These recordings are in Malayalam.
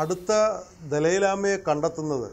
അടുത്ത ദലൈലാമയെ കണ്ടെത്തുന്നത്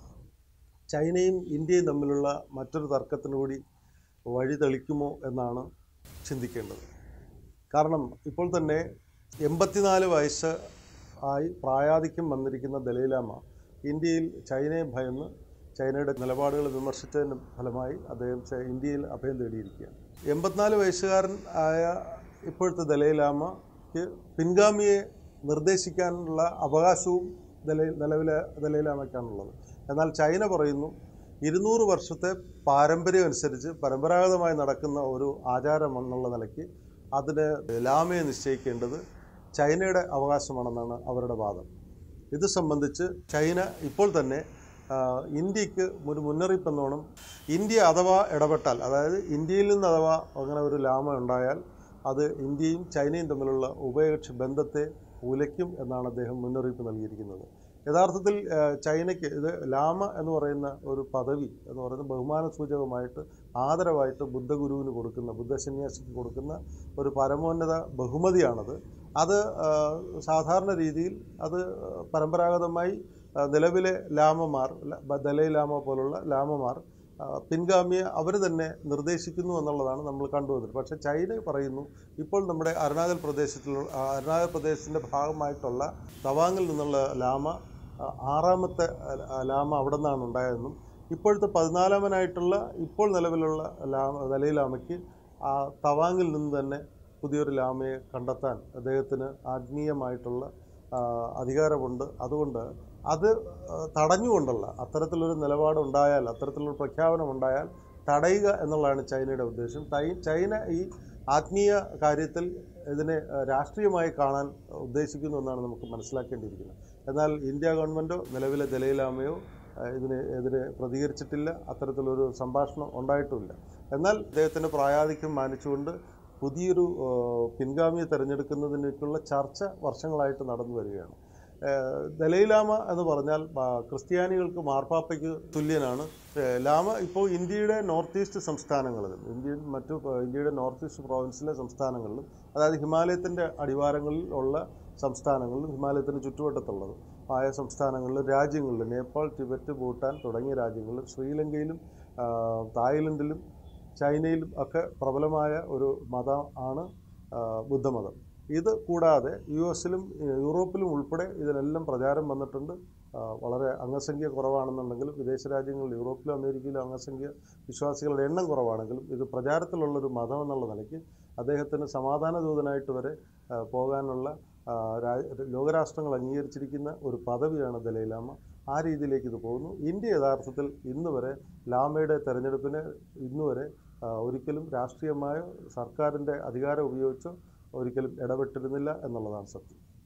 ചൈനയും ഇന്ത്യയും തമ്മിലുള്ള മറ്റൊരു തർക്കത്തിന് കൂടി വഴി തെളിക്കുമോ എന്നാണ് ചിന്തിക്കേണ്ടത് കാരണം ഇപ്പോൾ തന്നെ എൺപത്തിനാല് വയസ്സ് ആയി പ്രായാധിക്യം വന്നിരിക്കുന്ന ദലൈലാമ ഇന്ത്യയിൽ ചൈനയെ ഭയന്ന് ചൈനയുടെ നിലപാടുകൾ വിമർശിച്ചതിൻ്റെ ഫലമായി അദ്ദേഹം ച- ഇന്ത്യയിൽ അഭയം തേടിയിരിക്കുകയാണ് എൺപത്തിനാല് വയസ്സുകാരൻ ആയ ഇപ്പോഴത്തെ ദലൈലാമയ്ക്ക് പിൻഗാമിയെ നിർദ്ദേശിക്കാനുള്ള അവകാശവും ദലൈ നിലവിലെ ദലൈലാമയ്ക്കാണുള്ളത് എന്നാൽ ചൈന പറയുന്നു ഇരുന്നൂറ് വർഷത്തെ പാരമ്പര്യം അനുസരിച്ച് പരമ്പരാഗതമായി നടക്കുന്ന ഒരു ആചാരം എന്നുള്ള നിലയ്ക്ക് അതിന് ലാമയെ നിശ്ചയിക്കേണ്ടത് ചൈനയുടെ അവകാശമാണെന്നാണ് അവരുടെ വാദം ഇത് സംബന്ധിച്ച് ചൈന ഇപ്പോൾ തന്നെ ആ, ഇന്ത്യക്ക് ഒരു മുന്നറിയിപ്പ് എന്നോണം ഇന്ത്യ അഥവാ ഇടപെട്ടാൽ അതായത് ഇന്ത്യയിൽ നിന്ന് അഥവാ അങ്ങനെ ഒരു ലാമ ഉണ്ടായാൽ അത് ഇന്ത്യയും ചൈനയും തമ്മിലുള്ള ഉഭയകക്ഷി ബന്ധത്തെ ഉലയ്ക്കും എന്നാണ് അദ്ദേഹം മുന്നറിയിപ്പ് നൽകിയിരിക്കുന്നത് യഥാർത്ഥത്തിൽ ആ, ചൈനയ്ക്ക് ഇത് ലാമ എന്ന് പറയുന്ന ഒരു പദവി എന്ന് പറയുന്ന ബഹുമാന സൂചകമായിട്ട് ആദരവായിട്ട് ബുദ്ധഗുരുവിന് കൊടുക്കുന്ന ബുദ്ധസന്യാസിക്ക് കൊടുക്കുന്ന ഒരു പരമോന്നത ബഹുമതിയാണത് അത് ആ, സാധാരണ രീതിയിൽ അത് പരമ്പരാഗതമായി ആ, നിലവിലെ ലാമമാർ ല- ബ- ദലൈ ലാമ പോലുള്ള ലാമമാർ ആ, പിൻഗാമിയെ അവർ തന്നെ നിർദ്ദേശിക്കുന്നു എന്നുള്ളതാണ് നമ്മൾ കണ്ടുവന്നത് പക്ഷേ ചൈന പറയുന്നു ഇപ്പോൾ നമ്മുടെ അരുണാചൽ പ്രദേശത്തിലുള്ള ആ, അരുണാചൽ പ്രദേശത്തിൻ്റെ ഭാഗമായിട്ടുള്ള തവാങ്ങിൽ നിന്നുള്ള ലാമ ആ, ആറാമത്തെ ആ, ലാമ അവിടെ നിന്നാണ് ഉണ്ടായതെന്നും ഇപ്പോഴത്തെ പതിനാലാമനായിട്ടുള്ള ഇപ്പോൾ നിലവിലുള്ള ലാമ ദലൈ ലാമയ്ക്ക് ആ തവാങ്ങിൽ നിന്ന് തന്നെ പുതിയൊരു ലാമയെ കണ്ടെത്താൻ അദ്ദേഹത്തിന് ആത്മീയമായിട്ടുള്ള ആ, അധികാരമുണ്ട് അതുകൊണ്ട് അത് ആ, തടഞ്ഞുകൊണ്ടുള്ള അത്തരത്തിലൊരു നിലപാടുണ്ടായാൽ അത്തരത്തിലൊരു പ്രഖ്യാപനം ഉണ്ടായാൽ തടയുക എന്നുള്ളതാണ് ചൈനയുടെ ഉദ്ദേശം തൈ- ചൈന ഈ ആത്മീയ കാര്യത്തിൽ ഇതിനെ ആ, രാഷ്ട്രീയമായി കാണാൻ ഉദ്ദേശിക്കുന്നു എന്നാണ് നമുക്ക് മനസ്സിലാക്കേണ്ടിയിരിക്കുന്നത് എന്നാൽ ഇന്ത്യ ഗവൺമെൻറ്റോ നിലവിലെ ദലൈലാമയോ ആ, ഇതിന് എതിരെ പ്രതികരിച്ചിട്ടില്ല അത്തരത്തിലൊരു സംഭാഷണം ഉണ്ടായിട്ടുമില്ല എന്നാൽ അദ്ദേഹത്തിൻ്റെ പ്രായാധിക്യം മാനിച്ചുകൊണ്ട് പുതിയൊരു ആ, പിൻഗാമിയെ തിരഞ്ഞെടുക്കുന്നതിനേക്കുള്ള ചർച്ച വർഷങ്ങളായിട്ട് നടന്നു വരികയാണ് ആ, ദലൈലാമ എന്ന് പറഞ്ഞാൽ ആ, ക്രിസ്ത്യാനികൾക്ക് മാർപ്പാപ്പയ്ക്ക് തുല്യനാണ് ആ, ലാമ ഇപ്പോൾ ഇന്ത്യയുടെ നോർത്ത് ഈസ്റ്റ് സംസ്ഥാനങ്ങളിലും ഇന്ത്യൻ മറ്റു ആ, ഇന്ത്യയുടെ നോർത്ത് ഈസ്റ്റ് പ്രോവിൻസിലെ സംസ്ഥാനങ്ങളിലും അതായത് ഹിമാലയത്തിൻ്റെ അടിവാരങ്ങളിൽ ഉള്ള സംസ്ഥാനങ്ങളിലും ഹിമാലയത്തിന് ചുറ്റുവട്ടത്തുള്ളത് ആയ സംസ്ഥാനങ്ങളിലും രാജ്യങ്ങളിലും നേപ്പാൾ ടിബറ്റ് ഭൂട്ടാൻ തുടങ്ങിയ രാജ്യങ്ങളിലും ശ്രീലങ്കയിലും ആ, തായ്ലൻഡിലും ചൈനയിലും ഒക്കെ പ്രബലമായ ഒരു മതം ആണ് ആ, ബുദ്ധമതം ഇത് കൂടാതെ യു എസിലും യൂറോപ്പിലും ഉൾപ്പെടെ ഇതിനെല്ലാം പ്രചാരം വന്നിട്ടുണ്ട് ആ, വളരെ അംഗസംഖ്യ കുറവാണെന്നുണ്ടെങ്കിലും വിദേശ രാജ്യങ്ങളിൽ യൂറോപ്പിലും അമേരിക്കയിലും അംഗസംഖ്യ വിശ്വാസികളുടെ എണ്ണം കുറവാണെങ്കിലും ഇത് പ്രചാരത്തിലുള്ളൊരു മതം എന്നുള്ള നിലയ്ക്ക് അദ്ദേഹത്തിന് സമാധാന ദൂതനായിട്ട് വരെ ആ, പോകാനുള്ള ആ, രാ- ലോകരാഷ്ട്രങ്ങൾ അംഗീകരിച്ചിരിക്കുന്ന ഒരു പദവിയാണ് ദലൈലാമ ആ രീതിയിലേക്ക് ഇത് പോകുന്നു ഇന്ത്യ യഥാർത്ഥത്തിൽ ഇന്ന് വരെ ലാമയുടെ തെരഞ്ഞെടുപ്പിന് ഇന്ന് വരെ ആ, ഒരിക്കലും രാഷ്ട്രീയമായോ സർക്കാരിൻ്റെ അധികാരം ഉപയോഗിച്ചോ ഒരിക്കലും ഇടപെട്ടിരുന്നില്ല എന്നുള്ളതാണ് സത്യം